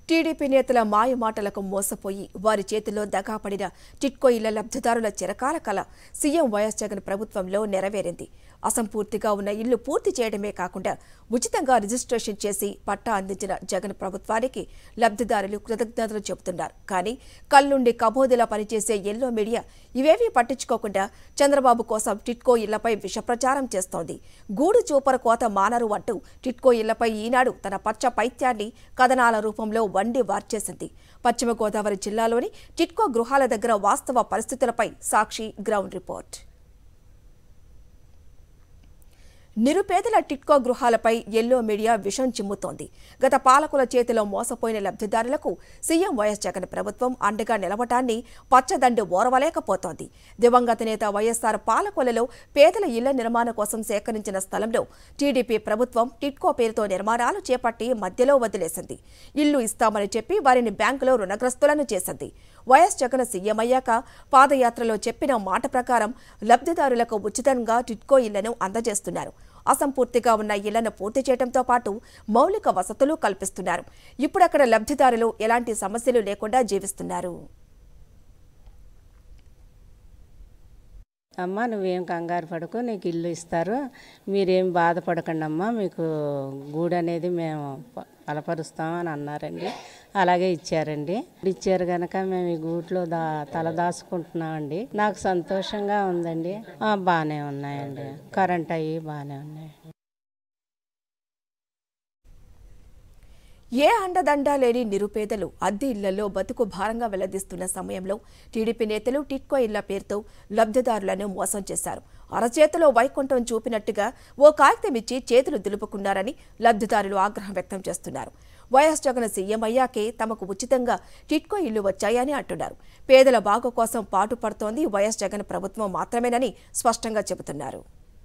TDP నేతల మాయ మాటలకు మోసపోయి వారి చేతిలో దగాపడిన టిట్కో ఇళ్ల లబ్ధిదారుల చిరకాల కల సీఎం వైఎస్ జగన్ ప్రభుత్వంలో నెరవేరింది అసంపూర్తిగా ఉన్న ఇల్లు పూర్తి చేయడమే కాకుండా ఉచితంగా రిజిస్ట్రేషన్ చేసి పట్టా అందించిన జగన్ ప్రభుత్వానికి లబ్ధిదారులు కృతజ్ఞతలు చెబుతున్నారు కానీ కల్లుండి కబోదిలా పనిచేసే ఎల్లో మీడియా ఇవేవీ పట్టించుకోకుండా చంద్రబాబు కోసం టిట్కో ఇళ్లపై విషప్రచారం చేస్తోంది గూడు చూపర కోత మానరు అంటూ టిట్కో ఇళ్లపై ఈనాడు తన పచ్చ పైత్యాన్ని కథనాల రూపంలో వండి వార్చేసింది పశ్చిమ గోదావరి జిల్లాలోని టిట్కో గృహాల దగ్గర వాస్తవ పరిస్థితులపై సాక్షి గ్రౌండ్ రిపోర్ట్ నిరుపేదల టిట్కో గృహాలపై ఎల్లో మీడియా విషం చిమ్ముతోంది గత పాలకుల చేతిలో మోసపోయిన లబ్ధిదారులకు సీఎం వైఎస్ జగన్ ప్రభుత్వం అండగా నిలవటాన్ని పచ్చదండి ఓరవలేకపోతోంది దివంగత నేత వైఎస్సార్ పాలకులలో పేదల ఇళ్ల నిర్మాణం కోసం సేకరించిన స్థలంలో టీడీపీ ప్రభుత్వం టిట్కో పేరుతో నిర్మాణాలు చేపట్టి మధ్యలో వదిలేసింది ఇల్లు ఇస్తామని చెప్పి వారిని బ్యాంకులో రుణగ్రస్తులను చేసింది వైఎస్ జగన్ సీఎం అయ్యాక పాదయాత్రలో చెప్పిన మాట ప్రకారం లబ్ధిదారులకు ఉచితంగా టిట్కో ఇళ్లను అందజేస్తున్నారు అసంపూర్తిగా ఉన్న ఇళ్లను పూర్తి చేయడంతో పాటు మౌలిక వసతులు కల్పిస్తున్నారు ఇప్పుడు అక్కడ లబ్ధిదారులు ఎలాంటి సమస్యలు లేకుండా జీవిస్తున్నారు అమ్మ నువ్వేం కంగారు పడకు నీకు ఇల్లు ఇస్తారు మీరేం బాధపడకండి అమ్మ మీకు గూడు అనేది మేము ప- బలపరుస్తామని అన్నారండి అలాగే ఇచ్చారండి ఇచ్చారు కనుక మేము ఈ గూట్లో దా తల దాచుకుంటున్నామండి నాకు సంతోషంగా ఉందండి ఆ, బాగానే ఉన్నాయండి కరెంట్ అయ్యి బాగానే ఉన్నాయి ఏ అండదండా లేని నిరుపేదలు అద్దె ఇళ్లలో బతుకు భారంగా వెల్లదీస్తున్న సమయంలో టీడీపీ నేతలు టిట్కో ఇళ్ల పేరుతో లబ్ధిదారులను మోసం చేశారు అరచేతిలో వైకుంఠం చూపినట్టుగా ఓ కాగితం ఇచ్చి చేతులు దులుపుకున్నారని లబ్ధిదారులు ఆగ్రహం వ్యక్తం చేస్తున్నారు వైఎస్ జగన్ సీఎం అయ్యాకే తమకు ఉచితంగా టిట్కో ఇళ్లు వచ్చాయని అంటున్నారు పేదల బాగు కోసం పాటుపడుతోంది వైఎస్ జగన్ ప్రభుత్వం మాత్రమేనని స్పష్టంగా చెబుతున్నారు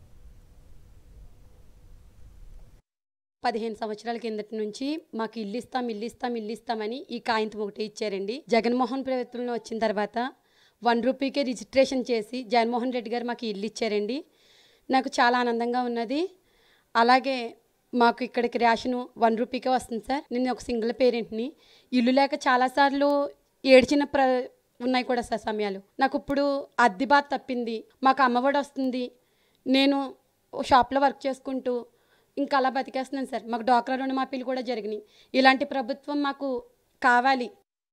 పదిహేను సంవత్సరాల కిందటి నుంచి మాకు ఇల్లు ఇస్తాం ఇల్లు ఇస్తాం ఇల్లు ఇస్తామని ఈ కాగితం ఒకటి ఇచ్చారండి జగన్మోహన్ ప్రభుత్వంలో వచ్చిన తర్వాత వన్ రూపీకే రిజిస్ట్రేషన్ చేసి జగన్మోహన్ రెడ్డి గారు మాకు ఇల్లు ఇచ్చారండి నాకు చాలా ఆనందంగా ఉన్నది అలాగే మాకు ఇక్కడికి రేషను వన్ రూపీకే వస్తుంది సార్ నేను ఒక సింగిల్ పేరెంట్ని ఇల్లు లేక చాలాసార్లు ఏడ్చిన ప్ర ఉన్నాయి కూడా సార్ సమయాలు నాకు ఇప్పుడు అద్దె బాధ తప్పింది మాకు అమ్మఒడి వస్తుంది నేను షాప్లో వర్క్ చేసుకుంటూ ఇంకా అలా బతికేస్తున్నాను సార్ మాకు డ్వాక్రా రుణమాఫీలు కూడా జరిగినాయి ఇలాంటి ప్రభుత్వం మాకు కావాలి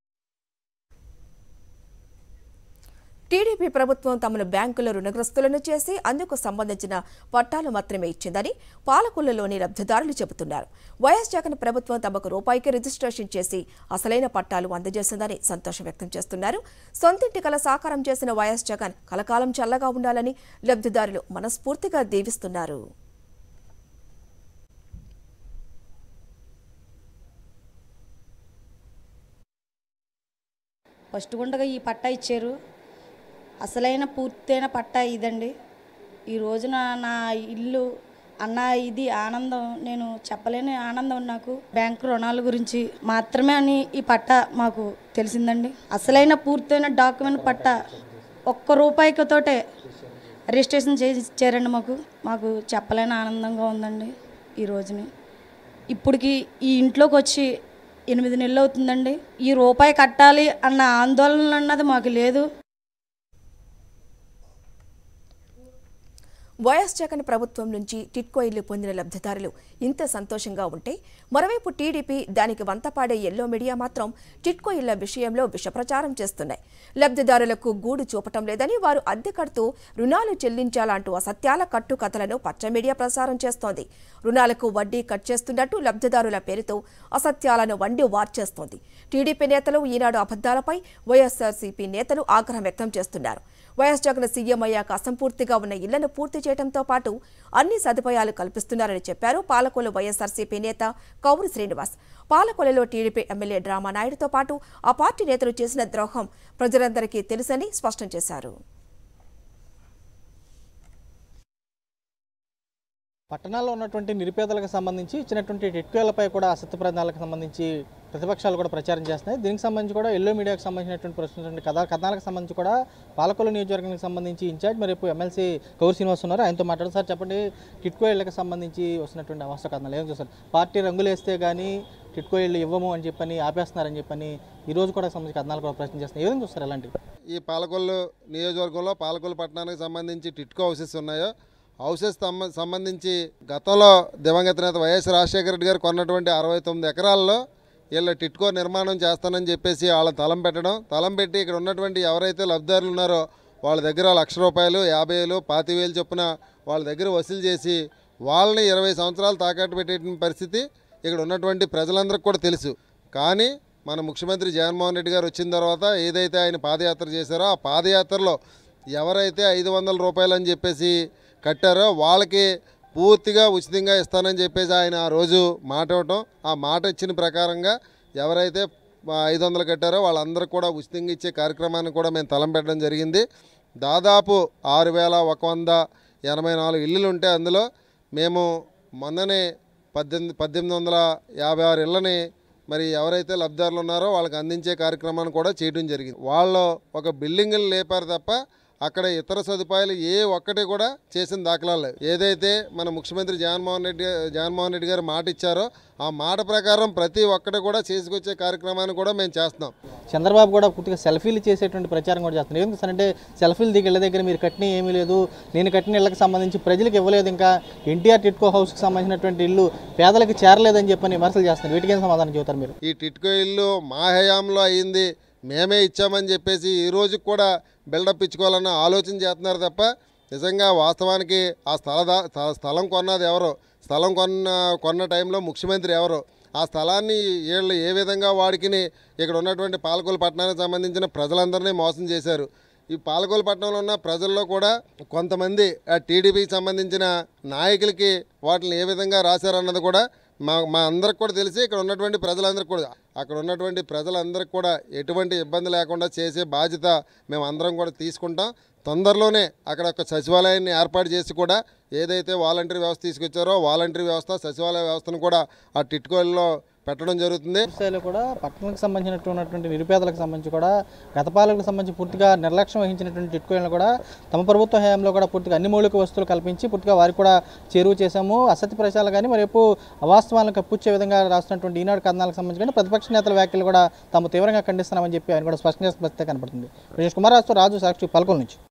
టీడీపీ ప్రభుత్వం తమను బ్యాంకుల రుణగ్రస్తులను చేసి అందుకు సంబంధించిన పట్టాలు మాత్రమే ఇచ్చిందని పాలకులలోని లబ్ధిదారులు చెబుతున్నారు వైఎస్ జగన్ ప్రభుత్వం తమకు రూపాయికి రిజిస్ట్రేషన్ చేసి అసలైన పట్టాలు అందజేసిందని సంతోషం వ్యక్తం చేస్తున్నారు సొంతింటి కల సాకారం చేసిన వైఎస్ జగన్ కలకాలం చల్లగా ఉండాలని లబ్ధిదారులు మనస్ఫూర్తిగా దీవిస్తున్నారు ఫస్ట్ గుండగా ఈ పట్టా ఇచ్చారు అసలైన పూర్తయిన పట్టా ఇదండి ఈ రోజున నా ఇల్లు అన్న ఇది ఆనందం నేను చెప్పలేని ఆనందం నాకు బ్యాంకు రుణాల గురించి మాత్రమే అని ఈ పట్టా మాకు తెలిసిందండి అసలైన పూర్తయిన డాక్యుమెంట్ పట్టా ఒక్క రూపాయికి తోటే రిజిస్ట్రేషన్ చేసి ఇచ్చారండి మాకు మాకు చెప్పలేని ఆనందంగా ఉందండి ఈ రోజుని ఇప్పటికి ఈ ఇంట్లోకి వచ్చి ఎనిమిది నెలలు అవుతుందండి ఈ రూపాయి కట్టాలి అన్న ఆందోళన అన్నది మాకు లేదు వైఎస్ జగన్ ప్రభుత్వం నుంచి టిట్కో ఇల్లు పొందిన లబ్ధిదారులు ఇంత సంతోషంగా ఉంటే మరోవైపు టీడీపీ దానికి వంతపాడే ఎల్లో మీడియా మాత్రం టిట్కో ఇళ్ల విషయంలో విషప్రచారం చేస్తున్నాయి లబ్ధిదారులకు గూడు చూపటం లేదని వారు అద్దె కడుతూ రుణాలు చెల్లించాలంటూ అసత్యాల కట్టుకథలను పచ్చ మీడియా ప్రసారం చేస్తోంది రుణాలకు వడ్డీ కట్ చేస్తున్నట్టు లబ్ధిదారుల పేరుతో అసత్యాలను వండి వార్చేస్తోంది టీడీపీ నేతలు ఈనాడు అబద్దాలపై వైఎస్ఆర్సీపీ నేతలు ఆగ్రహం వ్యక్తం చేస్తున్నారు వైఎస్ జగన్ సీఎం అయ్యాక అసంపూర్తిగా ఉన్న ఇళ్లను పూర్తి చేయడంతో పాటు అన్ని సదుపాయాలు కల్పిస్తున్నారని చెప్పారు పాలకొల్లు వైఎస్ఆర్సీపీ నేత కౌరు శ్రీనివాస్ పాలకొల్లులో టీడీపీ ఎమ్మెల్యే డ్రామా నాయుడుతో పాటు ఆ పార్టీ నేతలు చేసిన ద్రోహం ప్రజలందరికీ తెలుసని స్పష్టం చేశారు పట్టణాల్లో ఉన్నటువంటి నిరుపేదలకు సంబంధించి ఇచ్చినటువంటి టిట్కోలపై కూడా అసత్య ప్రదాలకు సంబంధించి ప్రతిపక్షాలు కూడా ప్రచారం చేస్తున్నాయి దీనికి సంబంధించి కూడా ఎల్లో మీడియాకు సంబంధించినటువంటి ప్రశ్నించిన కథా కథనాలకు సంబంధించి కూడా పాలకొల్లు నియోజకవర్గానికి సంబంధించి ఇన్ఛార్జ్ మరి ఇప్పుడు ఎమ్మెల్సీ కౌర్ శ్రీనివాస్ ఉన్నారు ఆయనతో మాట్లాడు సార్ చెప్పండి టిట్కో ఇళ్లకు సంబంధించి వస్తున్నటువంటి అవస్థ కథనాలు ఏం చూస్తారు పార్టీ రంగులు వేస్తే కానీ టిట్కో ఇళ్ళు ఇవ్వము అని చెప్పని ఆపేస్తున్నారని చెప్పని ఈ రోజు కూడా సంబంధించి కథనాలు కూడా ప్రశ్న చేస్తున్నారు ఏ విధంగా చూస్తారు అలాంటివి ఈ పాలకొల్లు నియోజకవర్గంలో పాలకొల్లు పట్టణానికి సంబంధించి టిట్కో హౌసెస్ ఉన్నాయో హౌసెస్ సంబ- సంబంధించి గతంలో దివంగత నేత వైఎస్ రాజశేఖర రెడ్డి గారు కొన్నటువంటి అరవై తొమ్మిది ఎకరాల్లో వీళ్ళు టిట్కో నిర్మాణం చేస్తానని చెప్పేసి వాళ్ళ తలం పెట్టడం తలం పెట్టి ఇక్కడ ఉన్నటువంటి ఎవరైతే లబ్ధిదారులు ఉన్నారో వాళ్ళ దగ్గర లక్ష రూపాయలు యాభై వేలు పాతి వేలు చొప్పున వాళ్ళ దగ్గర వసూలు చేసి వాళ్ళని ఇరవై సంవత్సరాలు తాకట్టు పెట్టే పరిస్థితి ఇక్కడ ఉన్నటువంటి ప్రజలందరికీ కూడా తెలుసు కానీ మన ముఖ్యమంత్రి జగన్మోహన్ రెడ్డి గారు వచ్చిన తర్వాత ఏదైతే ఆయన పాదయాత్ర చేశారో ఆ పాదయాత్రలో ఎవరైతే ఐదు వందల రూపాయలు అని చెప్పేసి కట్టారో వాళ్ళకి పూర్తిగా ఉచితంగా ఇస్తానని చెప్పేసి ఆయన ఆ రోజు మాట ఇవ్వటం ఆ మాట ఇచ్చిన ప్రకారంగా ఎవరైతే ఐదు వందలు కట్టారో వాళ్ళందరికీ కూడా ఉచితంగా ఇచ్చే కార్యక్రమాన్ని కూడా మేము తలం పెట్టడం జరిగింది దాదాపు ఆరు వేల ఒక వంద ఎనభై నాలుగు ఇల్లులు ఉంటే అందులో మేము మొన్ననే పద్దెనిమిది పద్దెనిమిది వందల యాభై ఆరు ఇళ్ళని మరి ఎవరైతే లబ్ధిదారులు ఉన్నారో వాళ్ళకి అందించే కార్యక్రమాన్ని కూడా చేయడం జరిగింది వాళ్ళు ఒక బిల్డింగ్లు లేపారు తప్ప అక్కడ ఇతర సదుపాయాలు ఏ ఒక్కటి కూడా చేసిన దాఖలాలు లేవు ఏదైతే మన ముఖ్యమంత్రి జగన్మోహన్ రెడ్డి జగన్మోహన్ రెడ్డి గారు మాట ఇచ్చారో ఆ మాట ప్రకారం ప్రతి ఒక్కటి కూడా చేసుకొచ్చే కార్యక్రమాన్ని కూడా మేము చేస్తున్నాం చంద్రబాబు కూడా పూర్తిగా సెల్ఫీలు చేసేటువంటి ప్రచారం కూడా చేస్తున్నారు ఎందుకు సార్ అంటే సెల్ఫీలు దిగి ఇళ్ళ దగ్గర మీరు కట్టిన ఏమీ లేదు నేను కట్టిన ఇళ్ళకి సంబంధించి ప్రజలకు ఇవ్వలేదు ఇంకా ఎన్టీఆర్ టిట్కో హౌస్కి సంబంధించినటువంటి ఇల్లు పేదలకు చేరలేదని చెప్పని విమర్శలు చేస్తున్నారు వీటికి ఏం సమాధానం చెబుతారు మీరు ఈ టిట్కో ఇల్లు మా హయాంలో అయింది మేమే ఇచ్చామని చెప్పేసి ఈ రోజు కూడా బిల్డప్ ఇచ్చుకోవాలన్న ఆలోచన చేస్తున్నారు తప్ప నిజంగా వాస్తవానికి ఆ స్థల దా- స్థ- స్థలం కొన్నది ఎవరో స్థలం కొన్న కొన్న టైంలో ముఖ్యమంత్రి ఎవరో ఆ స్థలాన్ని వీళ్ళు ఏ విధంగా వాడికిని ఇక్కడ ఉన్నటువంటి పాలకొల్లు పట్టణానికి సంబంధించిన ప్రజలందరినీ మోసం చేశారు ఈ పాలకొల్లు పట్టణంలో ఉన్న ప్రజల్లో కూడా కొంతమంది ఆ టీడీపీకి సంబంధించిన నాయకులకి వాటిని ఏ విధంగా రాశారన్నది కూడా మా మా అందరికి కూడా తెలిసి ఇక్కడ ఉన్నటువంటి ప్రజలందరికీ కూడా అక్కడ ఉన్నటువంటి ప్రజలందరికీ కూడా ఎటువంటి ఇబ్బంది లేకుండా చేసే బాధ్యత మేము అందరం కూడా తీసుకుంటాం తొందరలోనే అక్కడ ఒక సచివాలయాన్ని ఏర్పాటు చేసి కూడా ఏదైతే వాలంటరీ వ్యవస్థ తీసుకొచ్చారో వాలంటరీ వ్యవస్థ సచివాలయ వ్యవస్థను కూడా ఆ టిట్కోల్లో పెట్టడం జరుగుతుంది స్థాయిలో కూడా పట్టణానికి సంబంధించినటువంటి నిరుపేదలకు సంబంధించి కూడా గత పాలకులకు సంబంధించి పూర్తిగా నిర్లక్ష్యం వహించినటువంటి టిట్కోయిలను కూడా తమ ప్రభుత్వ హయాంలో కూడా పూర్తిగా అన్ని మౌలిక వస్తువులు కల్పించి పూర్తిగా వారికి కూడా చేరువ చేశాము అసత్య ప్రచారాలు కానీ మరి రేపు అవాస్తవాలను కప్పుచ్చే విధంగా రాస్తున్నటువంటి ఈనాడు కథనాలకు సంబంధించి కానీ ప్రతిపక్ష నేతల వ్యాఖ్యలు కూడా తాము తీవ్రంగా ఖండిస్తున్నామని చెప్పి ఆయన కూడా స్పష్టం చేసిన పరిస్థితి కనపడుతుంది రజేష్ కుమార్ రాజు రాజు సాక్షి పలకొల నుంచి